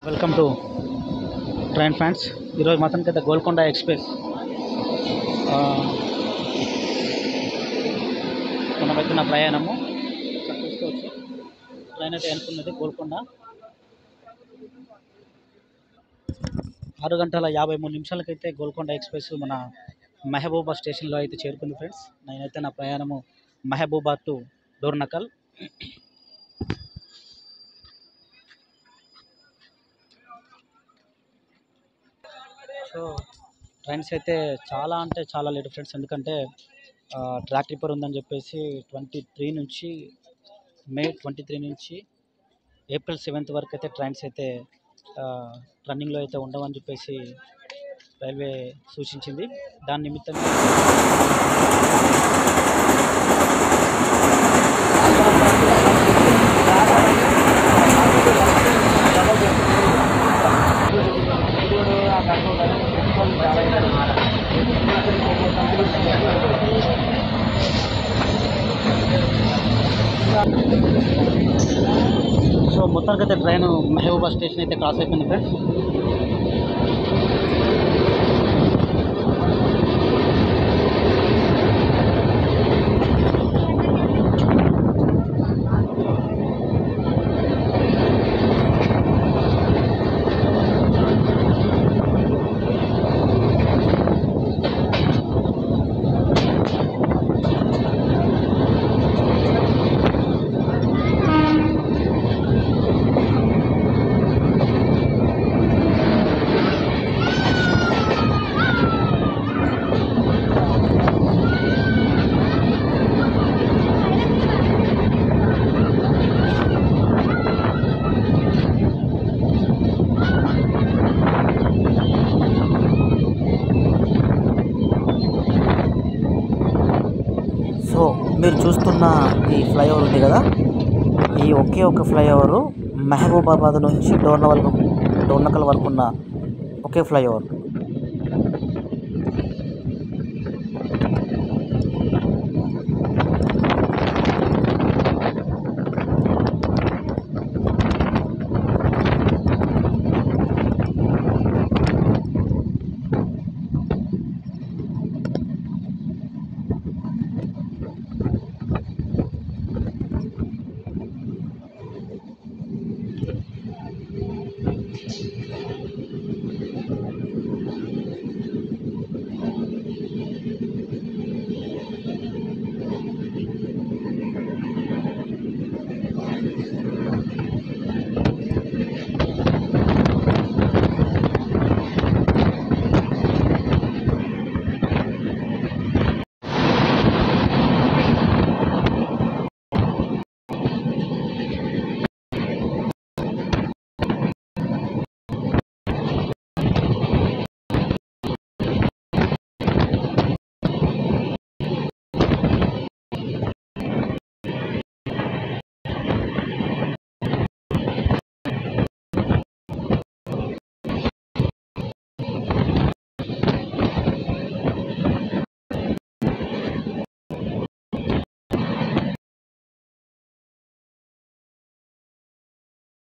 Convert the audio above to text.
welcome to train fans ఈరోజు మొత్తానికి అయితే గోల్కొండ ఎక్స్ప్రెస్ ఆ, మనం వెళ్తున్న ప్రయాణము ఇక్కడ చూసుకోవచ్చు ట్రైన్ అయితే అనుకున్నది గోల్కొండ ఆరు గంటల యాభై మూడు నిమిషాలకైతే గోల్కొండ ఎక్స్ప్రెస్ మన మెహబూబా స్టేషన్లో అయితే చేరుకుంది ఫ్రెండ్స్ నేనైతే నా ప్రయాణము మెహబూబా టు డోర్నకల్ సో ట్రైన్స్ అయితే చాలా అంటే చాలా లేట్ ఫ్రెండ్స్ ఎందుకంటే ఆ, ట్రాక్ రిపేర్ ఉందని చెప్పేసి ట్వంటీ త్రీ నుంచి మే ట్వంటీ త్రీ నుంచి ఏప్రిల్ సెవెంత్ వరకు అయితే ట్రైన్స్ అయితే ఆ, రన్నింగ్లో అయితే ఉండవని చెప్పేసి రైల్వే సూచించింది దాని నిమిత్తం సో మొత్తానికి అయితే ట్రైన్ మహబూబా స్టేషన్ అయితే క్రాస్ అయిపోయింది ఫ్రెండ్స్ సో మీరు చూస్తున్న ఈ ఫ్లైఓవర్ ఉంది కదా ఈ ఒకే ఒక ఫ్లైఓవరు మహబూబాబాద్ నుంచి డోర్నవల్ డోర్నకల్ వరకు ఉన్న ఒకే ఫ్లైఓవర్